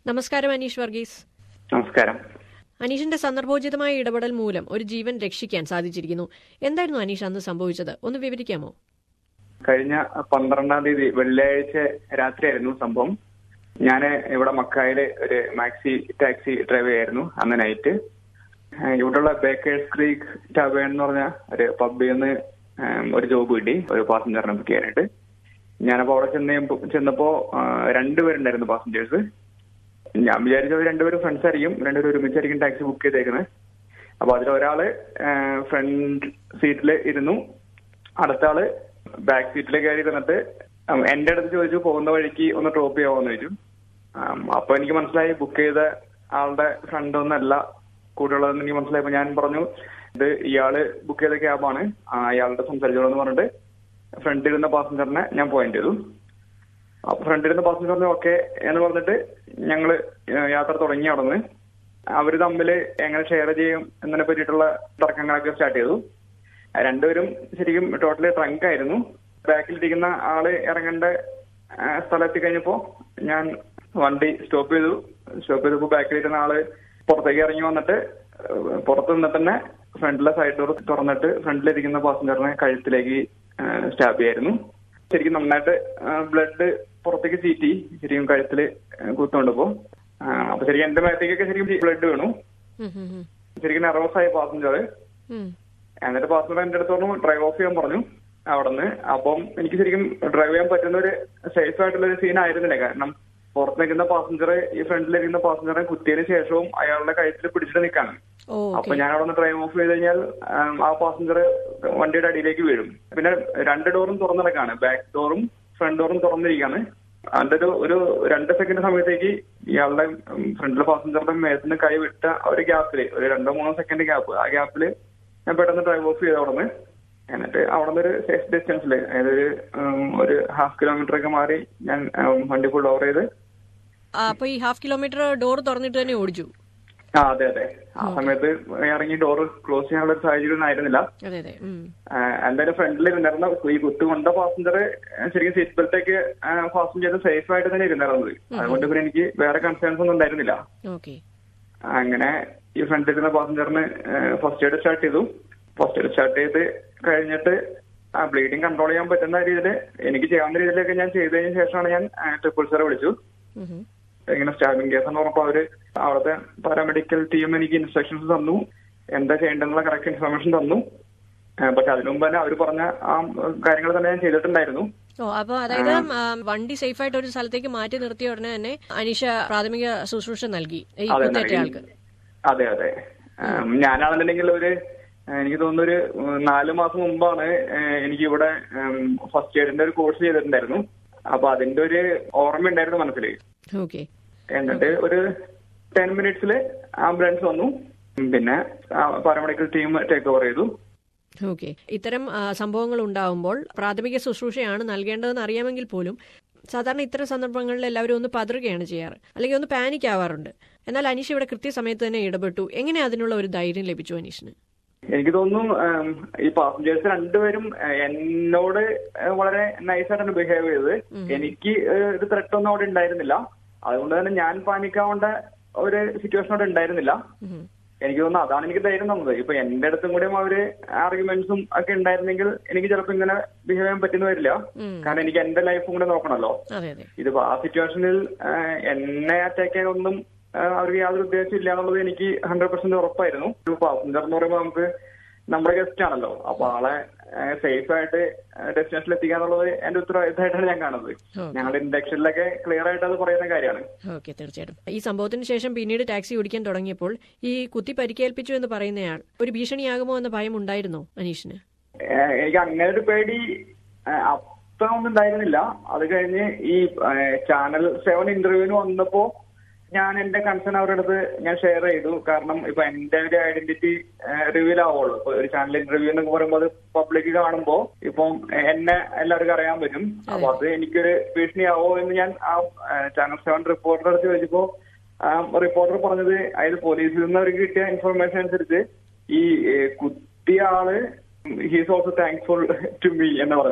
നമസ്കാരം അനീഷ് വർഗീസ് നമസ്കാരം അനീഷിന്റെ സന്ദർഭോചിതമായ ഇടപെടൽ മൂലം ഒരു ജീവൻ രക്ഷിക്കാൻ സാധിച്ചിരിക്കുന്നു എന്തായിരുന്നു അനീഷ് അന്ന് സംഭവിച്ചത് ഒന്ന് വിവരിക്കാമോ കഴിഞ്ഞ പന്ത്രണ്ടാം തീയതി വെള്ളിയാഴ്ച രാത്രിയായിരുന്നു സംഭവം ഞാൻ ഇവിടെ മക്കായില് ഒരു മാക്സി ടാക്സി ഡ്രൈവ് ചെയ്യായിരുന്നു അന്ന് നൈറ്റ് ഇവിടെയുള്ള ബേക്കേഴ്സ് ക്രീക്ക് ടവേൺ എന്ന് പറഞ്ഞ ഒരു പബ്ബിൽ നിന്ന് ഒരു ജോബ് കിട്ടി ഒരു പാസഞ്ചറിനെ ബുക്ക് ചെയ്യാനായിട്ട് ഞാനപ്പോ അവിടെ ചെന്ന് ചെന്നപ്പോ ആ, രണ്ടുപേരുണ്ടായിരുന്നു പാസഞ്ചേഴ്സ് ഞാൻ വിചാരിച്ചത് രണ്ടുപേരും ഫ്രണ്ട്സ് ആയിരിക്കും രണ്ടുപേരും ഒരുമിച്ചായിരിക്കും ടാക്സി ബുക്ക് ചെയ്തേക്കുന്നത് അപ്പൊ അതിലൊരാള് ഫ്രണ്ട് സീറ്റിൽ ഇരുന്നു അടുത്ത ആള് ബാക്ക് സീറ്റിൽ കയറി ഇരുന്നിട്ട് ഉം, എന്റെ അടുത്ത് ചോദിച്ചു പോകുന്ന വഴിക്ക് ഒന്ന് ഡ്രോപ്പ് ചെയ്യാമോന്ന് ചോദിച്ചു ഉം, അപ്പൊ എനിക്ക് മനസ്സിലായി ബുക്ക് ചെയ്ത ആളുടെ ഫ്രണ്ട് ഒന്നല്ല കൂടെയുള്ളതെന്ന് എനിക്ക് മനസ്സിലായപ്പോ ഞാൻ പറഞ്ഞു ഇത് ഇയാള് ബുക്ക് ചെയ്ത ക്യാബാണ് അയാളുടെ സംസാരിച്ചോളെന്ന് പറഞ്ഞിട്ട് ഫ്രണ്ടിൽ ഇരുന്ന പാസഞ്ചറിനെ ഞാൻ പോയിന്റ് ചെയ്തു അപ്പൊ ഫ്രണ്ടിൽ ഇരുന്ന പാസഞ്ചറിനെ ഓക്കെ എന്ന് പറഞ്ഞിട്ട് ഞങ്ങള് യാത്ര തുടങ്ങി നടന്ന് അവര് തമ്മിൽ എങ്ങനെ ഷെയർ ചെയ്യും എന്നതിനെ പറ്റിയിട്ടുള്ള തർക്കങ്ങളൊക്കെ സ്റ്റാർട്ട് ചെയ്തു ആ രണ്ടുപേരും ശരിക്കും ടോട്ടലി ട്രങ്ക് ആയിരുന്നു ബാക്കിലിരിക്കുന്ന ആള് ഇറങ്ങേണ്ട ആ, സ്ഥലത്ത് കഴിഞ്ഞപ്പോ ഞാൻ വണ്ടി സ്റ്റോപ്പ് ചെയ്തു സ്റ്റോപ്പ് ചെയ്തപ്പോ ബാക്കിലിരുന്ന ആള് പുറത്തേക്ക് ഇറങ്ങി വന്നിട്ട് ഏഹ്, പുറത്ത് നിന്നിട്ട് തന്നെ ഫ്രണ്ടിലെ സൈഡ് ഡോർ തുറന്നിട്ട് ഫ്രണ്ടിലിരിക്കുന്ന പാസഞ്ചറിനെ കഴുത്തിലേക്ക് സ്റ്റാബ് ചെയ്യായിരുന്നു ശരിക്കും നന്നായിട്ട് ബ്ലഡ് പുറത്തേക്ക് ചീറ്റി ശരിക്കും കഴുത്തില് കുത്തുകൊണ്ടപ്പോ അപ്പൊ ശരിക്കും എന്റെ മേത്തേക്കൊക്കെ ശരിക്കും ബ്ലഡ് വീണു ഉം, ഉം, ഉം. ശരിക്കും നെർവസ് ആയ പാസഞ്ചർ ഉം. എന്നിട്ട് പാസഞ്ചർ എന്റെ അടുത്ത് പറഞ്ഞു ഡ്രൈവ് ഓഫ് ചെയ്യാൻ പറഞ്ഞു അവിടുന്ന് അപ്പം എനിക്ക് ശരിക്കും ഡ്രൈവ് ചെയ്യാൻ പറ്റുന്ന ഒരു സേഫ് ആയിട്ടുള്ള ഒരു സീൻ ആയിരുന്നില്ല കാരണം പുറത്ത് നിൽക്കുന്ന പാസഞ്ചർ ഈ ഫ്രണ്ടിലിരിക്കുന്ന പാസഞ്ചറെ കുത്തിയതിനു ശേഷവും അയാളുടെ കഴുത്തിൽ പിടിച്ചിട്ട് നിൽക്കാണ് ഓ അപ്പൊ ഓക്കെ ഞാൻ അവിടെ നിന്ന് ഡ്രൈവ് ഓഫ് ചെയ്ത് കഴിഞ്ഞാൽ ആം, ആ പാസഞ്ചർ വണ്ടിയുടെ അടിയിലേക്ക് വീഴും പിന്നെ രണ്ട് ഡോറും തുറന്നിടക്കാണ് ബാക്ക് ഡോറും ഫ്രണ്ട് ഡോറും തുറന്നിരിക്കാണ് അതിന്റെ ഒരു ഒരു രണ്ട് സെക്കൻഡ് സമയത്തേക്ക് ഇയാളുടെ ഫ്രണ്ടിലെ പാസഞ്ചറുടെ മേത്തിന് കൈ വിട്ട ഒരു ഗ്യാപ്പില് ഒരു രണ്ടോ മൂന്നോ സെക്കൻഡ് ഗ്യാപ്പ് ആ ഗ്യാപ്പില് ഞാൻ പെട്ടെന്ന് ഡ്രൈവ് ഓഫ് ചെയ്ത് അവിടെ നിന്ന് എന്നിട്ട് അവിടെ നിന്ന് ഒരു സേഫ് ഡിസ്റ്റൻസിൽ അതായത് ഒരു ഉം, ഒരു ഹാഫ് കിലോമീറ്റർ ഒക്കെ മാറി ഞാൻ ഉം, വണ്ടി ഫുൾ ഓവർ ചെയ്ത് ആ, അപ്പൊ ഈ ഹാഫ് കിലോമീറ്റർ ഡോർ തുറന്നിട്ട് തന്നെ ഓടിച്ചു ആ അതെ അതെ ആ സമയത്ത് ഇറങ്ങി ഡോറ് ക്ലോസ് ചെയ്യാനുള്ള ഒരു സാഹചര്യം ഒന്നും ആയിരുന്നില്ല അതെ അതെ ഉം. എന്തായാലും ഫ്രണ്ടിൽ ഇരുന്നിരുന്ന ഈ കുത്തുകൊണ്ട പാസഞ്ചർ ശരിക്കും സീറ്റ് ബെൽറ്റ് ഒക്കെ ഫാസ്റ്റൻ ചെയ്ത് സേഫ് ആയിട്ട് തന്നെ ഇരുന്നിരുന്നത് അതുകൊണ്ട് പിന്നെ എനിക്ക് വേറെ കൺസേൺസ് ഒന്നും ഉണ്ടായിരുന്നില്ല ഓക്കെ അങ്ങനെ ഈ ഫ്രണ്ടിൽ ഇരുന്ന പാസഞ്ചറിന് ഫസ്റ്റ് എയ്ഡ് സ്റ്റാർട്ട് ചെയ്തു ഫസ്റ്റ് എയ്ഡ് സ്റ്റാർട്ട് ചെയ്ത് കഴിഞ്ഞിട്ട് ആ ബ്ലീഡിങ് കൺട്രോൾ ചെയ്യാൻ പറ്റുന്ന രീതിയിൽ എനിക്ക് ചെയ്യാവുന്ന രീതിയിലൊക്കെ ഞാൻ ചെയ്തതിന് ശേഷമാണ് ഞാൻ ട്രിപ്പിൾ സാറെ വിളിച്ചു ഉം, ഉം. കാര്യങ്ങൾ ഇങ്ങനെ സ്റ്റാബിംഗ് കേസ് എന്ന് പറഞ്ഞപ്പോ അവര് അവിടുത്തെ പാരാമെഡിക്കൽ ടീം എനിക്ക് ഇൻസ്ട്രക്ഷൻസ് തന്നു എന്താ ചെയ്യേണ്ടെന്നുള്ള കറക്റ്റ് ഇൻഫർമേഷൻ തന്നു ഏഹ് പക്ഷെ അതിനു മുമ്പ് തന്നെ അവർ പറഞ്ഞ ആ കാര്യങ്ങൾ തന്നെ ഞാൻ ചെയ്തിട്ടുണ്ടായിരുന്നു ഓ അപ്പൊ അതായത് ആ, വണ്ടി സേഫ് ആയിട്ട് ഒരു സ്ഥലത്തേക്ക് മാറ്റി നിർത്തിയ ഉടനെ തന്നെ അനീഷ പ്രാഥമിക ശുശ്രൂഷ നൽകി ഈ അതെ, കുത്തേറ്റ നൽകി. ആൾക്ക് അതെ അതെ ഏഹ് ഞാനാണെന്നുണ്ടെങ്കിൽ ഒരു ഏഹ് എനിക്ക് തോന്നുന്നു ഒരു ഉം, നാല് മാസം മുമ്പാണ് ഏഹ് എനിക്ക് ഇവിടെ ഫസ്റ്റ് എയ്ഡിന്റെ ഒരു കോഴ്സ് ചെയ്തിട്ടുണ്ടായിരുന്നു അപ്പൊ അതിന്റെ ഒരു ഓർമ്മ ഉണ്ടായിരുന്നു മനസ്സിൽ ഓക്കെ എന്നിട്ട് ഒരു ടെൻ മിനിറ്റ്സിൽ ആംബുലൻസ് വന്നു പിന്നെ പാരാമെഡിക്കൽ ടീം ടേക്ക് ഓവർ ചെയ്തു ഓക്കെ ഇത്തരം ആ, സംഭവങ്ങൾ ഉണ്ടാവുമ്പോൾ പ്രാഥമിക ശുശ്രൂഷയാണ് നൽകേണ്ടതെന്ന് അറിയാമെങ്കിൽ പോലും സാധാരണ ഇത്തരം സന്ദർഭങ്ങളിൽ എല്ലാവരും ഒന്ന് പതറുകയാണ് ചെയ്യാറ് അല്ലെങ്കിൽ ഒന്ന് പാനിക് ആവാറുണ്ട് എന്നാൽ അനീഷ് ഇവിടെ കൃത്യസമയത്ത് തന്നെ ഇടപെട്ടു എങ്ങനെ അതിനുള്ള ഒരു ധൈര്യം ലഭിച്ചു അനീഷിന് എനിക്ക് തോന്നുന്നു ഉം, ഈ പാസഞ്ചേഴ്സ് രണ്ടുപേരും ഏഹ്, എന്നോട് ഏഹ്, വളരെ നൈസായിട്ടാണ് ബിഹേവ് ചെയ്തത് എനിക്ക് ഏഹ്, ഒരു ത്രെട്ട് ഒന്നും അവിടെ ഉണ്ടായിരുന്നില്ല അതുകൊണ്ട് തന്നെ ഞാൻ പാനിക്കാവേണ്ട ഒരു സിറ്റുവേഷൻ അവിടെ ഉണ്ടായിരുന്നില്ല ഉം. എനിക്ക് തോന്നുന്നു അതാണ് എനിക്ക് ധൈര്യം തന്നത് ഇപ്പൊ എന്റെ അടുത്തും കൂടെയും അവര് ആർഗ്യുമെന്റ്സും ഒക്കെ ഉണ്ടായിരുന്നെങ്കിൽ എനിക്ക് ചിലപ്പോൾ ഇങ്ങനെ ബിഹേവ് ചെയ്യാൻ പറ്റുന്ന വരില്ല ഉം. കാരണം എനിക്ക് എന്റെ ലൈഫും കൂടെ നോക്കണമല്ലോ അതെ അതെ ഇതിപ്പോ ആ സിറ്റുവേഷനിൽ എന്നെ അറ്റാക്ക് ചെയ്യാനൊന്നും ആ, അവർക്ക് യാതൊരു ഉദ്ദേശം ഇല്ല എന്നുള്ളത് എനിക്ക് ഹൺഡ്രഡ് പെർസെന്റ് ഉറപ്പായിരുന്നു ഒരു പാസഞ്ചർ എന്ന് പറയുമ്പോൾ നമുക്ക് നമ്മുടെ ഗസ്റ്റ് ആണല്ലോ അപ്പൊ ആളെ സേഫ് ആയിട്ട് ഡെസ്റ്റിനേഷനിൽ എത്തിക്കുക എന്നുള്ളത് എന്റെ ഉത്തരവാദിത്തമായിട്ടാണ് ഞാൻ കാണുന്നത് Okay. ഞങ്ങളുടെ ഇൻഡക്ഷനിലൊക്കെ ക്ലിയർ ആയിട്ട് അത് പറയുന്ന കാര്യമാണ് ഓക്കെ തീർച്ചയായിട്ടും ഈ സംഭവത്തിന് ശേഷം പിന്നീട് ടാക്സി ഓടിക്കാൻ തുടങ്ങിയപ്പോൾ ഈ കുത്തി പരിക്കേൽപ്പിച്ചു എന്ന് പറയുന്നയാൾ ഒരു ഭീഷണിയാകുമോ എന്ന ഭയം ഉണ്ടായിരുന്നോ അനീഷിന് ഏഹ് എനിക്ക് അങ്ങനെ ഒരു പേടി ഏഹ് അപ്പം ഒന്നും ഉണ്ടായിരുന്നില്ല അത് കഴിഞ്ഞ് ഈ ചാനൽ സെവൻ ഇന്റർവ്യൂവിന് വന്നപ്പോ ഞാൻ എന്റെ കൺസേൺ അവരുടെ അടുത്ത് ഞാൻ ഷെയർ ചെയ്തു കാരണം ഇപ്പൊ എന്റെ ഒരു ഐഡന്റിറ്റി റിവീൽ ആവുള്ളൂ ഇപ്പൊ ഒരു ചാനൽ ഇന്റർവ്യൂ എന്നൊക്കെ പറയുമ്പോൾ അത് പബ്ലിക് കാണുമ്പോ ഇപ്പം എന്നെ എല്ലാവർക്കും അറിയാൻ പറ്റും അപ്പൊ അത് എനിക്കൊരു ഭീഷണിയാവോ എന്ന് ഞാൻ ആ ചാനൽ സെവൻ റിപ്പോർട്ടർ അടുത്ത് ചോദിച്ചപ്പോ റിപ്പോർട്ടർ പറഞ്ഞത് അതായത് പോലീസിൽ നിന്ന് അവർക്ക് കിട്ടിയ ഇൻഫർമേഷൻ അനുസരിച്ച് ഈ ഏഹ്, കുത്തിയ ആള് he's also thankful to me എന്ന് പറയുന്നത്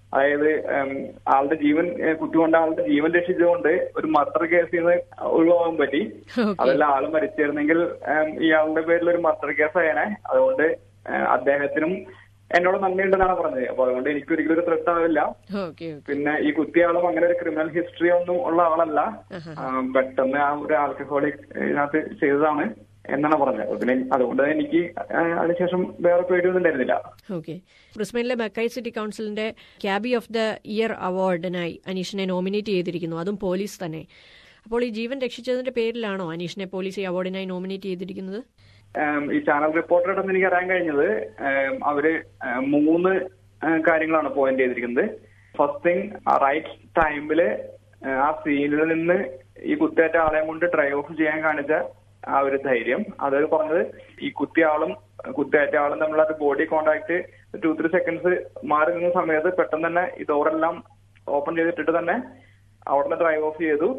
അതായത് ഉം, ആളുടെ ജീവൻ ഏഹ്, കുത്തിക്കൊണ്ട് ആളുടെ ജീവൻ രക്ഷിച്ചുകൊണ്ട് ഒരു മർഡർ കേസിൽ നിന്ന് ഒഴിവാകാൻ പറ്റി ഓക്കെ അതല്ല ആള് മരിച്ചിരുന്നെങ്കിൽ ഉം, ഇയാളുടെ പേരിൽ ഒരു മർഡർ കേസ് ആയേനെ അതുകൊണ്ട് ഏഹ്, അദ്ദേഹത്തിനും എന്നോട് നന്ദിയുണ്ടെന്നാണ് പറഞ്ഞത് അപ്പൊ അതുകൊണ്ട് എനിക്ക് ഒരിക്കലും ഒരു ത്രെട്ട് ആവില്ല ഓക്കെ ഓക്കെ പിന്നെ ഈ കുത്തിയ ആളും അങ്ങനെ ഒരു ക്രിമിനൽ ഹിസ്റ്ററി ഒന്നും ഉള്ള ആളല്ല ആഹാ. ആ, പെട്ടെന്ന് ആ ഒരു ആൽക്കഹോളിക് ഇതിനകത്ത് ചെയ്തതാണ് എന്നാണ് പറഞ്ഞത് അപ്പൊ പിന്നെ അതുകൊണ്ട് എനിക്ക് ആ, അതിനുശേഷം വേറെ പേടിയൊന്നും ഉണ്ടായിരുന്നില്ല ഓക്കെ ബ്രിസ്ബനിലെ ബക്കൈ സിറ്റി കൗൺസിലിന്റെ ക്യാബി ഓഫ് ദ ഇയർ അവാർഡിനായി അനീഷിനെ നോമിനേറ്റ് ചെയ്തിരിക്കുന്നു അതും പോലീസ് തന്നെ അപ്പോൾ ഈ ജീവൻ രക്ഷിച്ചതിന്റെ പേരിലാണോ അനീഷിനെ പോലീസ് ഈ അവാർഡിനായി നോമിനേറ്റ് ചെയ്തിരിക്കുന്നത് ഉം, ഈ ചാനൽ റിപ്പോർട്ടറുടെ അടുത്ത് എനിക്ക് അറിയാൻ കഴിഞ്ഞത് ഉം, അവര് ഉം, മൂന്ന് ഉം, കാര്യങ്ങളാണ് പോയിന്റ് ചെയ്തിരിക്കുന്നത് ഫസ്റ്റ് തിങ് റൈറ്റ് ടൈമില് ആ സീനിൽ നിന്ന് ഈ കുത്തേറ്റ ആളെ കൊണ്ട് ഡ്രൈവ് ഓഫ് ചെയ്യാൻ കാണിച്ച ആ ഒരു ധൈര്യം അതൊരു പറഞ്ഞത് ഈ കുത്തിയ ആളും കുത്തേറ്റ ആളും തമ്മിലുള്ള ഒരു body contact two three seconds മാറി നിന്ന സമയത്ത് പെട്ടെന്ന് തന്നെ ഈ ഡോറെല്ലാം ഓപ്പൺ ചെയ്തിട്ടിട്ട് തന്നെ അവിടെ ഡ്രൈവ് ഓഫ് ചെയ്തു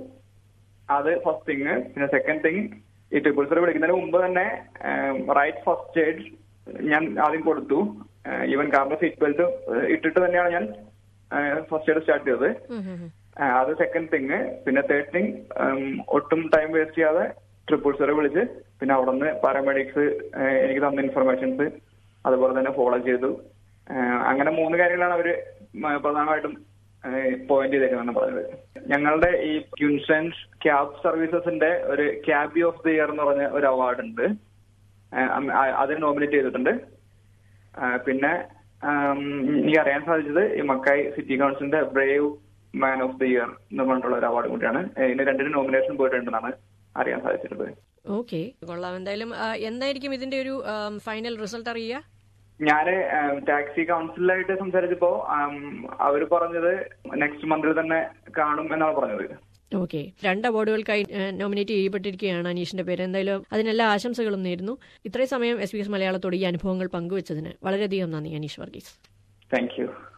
അത് ഫസ്റ്റ് തിങ് പിന്നെ സെക്കൻഡ് തിങ് ഈ ട്രിപ്പിൾസർ വിളിക്കുന്നതിന് മുമ്പ് തന്നെ റൈറ്റ് ഫസ്റ്റ് എയ്ഡ് ഞാൻ ആദ്യം കൊടുത്തു ഈവൻ കാറിന്റെ സീറ്റ് ബെൽറ്റ് ഇട്ടിട്ട് തന്നെയാണ് ഞാൻ ഫസ്റ്റ് എയ്ഡ് സ്റ്റാർട്ട് ചെയ്തത് ആ, അത് സെക്കൻഡ് തിങ് പിന്നെ തേർഡ് തിങ് ഒട്ടും ടൈം വേസ്റ്റ് ചെയ്യാതെ ട്രിപ്പിൾസറെ വിളിച്ച് പിന്നെ അവിടെ നിന്ന് പാരാമെഡിക്സ് എനിക്ക് തന്ന ഇൻഫർമേഷൻസ് അതുപോലെ തന്നെ ഫോളോ ചെയ്തു ആ, അങ്ങനെ മൂന്ന് കാര്യങ്ങളാണ് അവര് മ- പ്രധാനമായിട്ടും പോയിന്റ് ചെയ്തേക്കുന്നതെന്ന് പറഞ്ഞത് ഞങ്ങളുടെ ഈ ക്യൂൻസെൻസ് ക്യാബ് സർവീസസിന്റെ ഒരു ക്യാബി ഓഫ് ദി ഇയർ എന്ന് പറഞ്ഞ ഒരു അവാർഡ് ഉണ്ട് ആ, അം- ആ, അതിന് നോമിനേറ്റ് ചെയ്തിട്ടുണ്ട് ആ, പിന്നെ ആം, എനിക്ക് അറിയാൻ സാധിച്ചത് ഈ മക്കായി സിറ്റി കൗൺസിലിന്റെ brave man of the year എന്ന് പറഞ്ഞിട്ടുള്ള ഒരു അവാർഡ് കൂടിയാണ് ഏ, ഇതിന് രണ്ടിനും നോമിനേഷൻ പോയിട്ടുണ്ടെന്നാണ് അറിയാൻ സാധിച്ചിട്ടുള്ളത് ഓക്കെ കൊള്ളാം എന്തായാലും ആ, എന്നായിരിക്കും ഇതിന്റെ ഒരു ഫൈനൽ റിസൾട്ട് അറിയുക ഞാന് ടാക്സി കൗൺസിലായിട്ട് സംസാരിച്ചപ്പോ അവർ പറഞ്ഞത് നെക്സ്റ്റ് മന്തിൽ തന്നെ കാണും എന്നാണ് പറഞ്ഞത് ഓക്കെ രണ്ട് അവാർഡുകൾക്കായി നോമിനേറ്റ് ചെയ്യപ്പെട്ടിരിക്കുകയാണ് അനീഷിന്റെ പേര് എന്തായാലും അതിനെല്ലാ ആശംസകളും നേരുന്നു ഇത്രയും സമയം എസ് ബി എസ് മലയാളത്തോട് ഈ അനുഭവങ്ങൾ പങ്കുവച്ചതിന് വളരെയധികം നന്ദി അനീഷ് വർഗീസ് താങ്ക് യു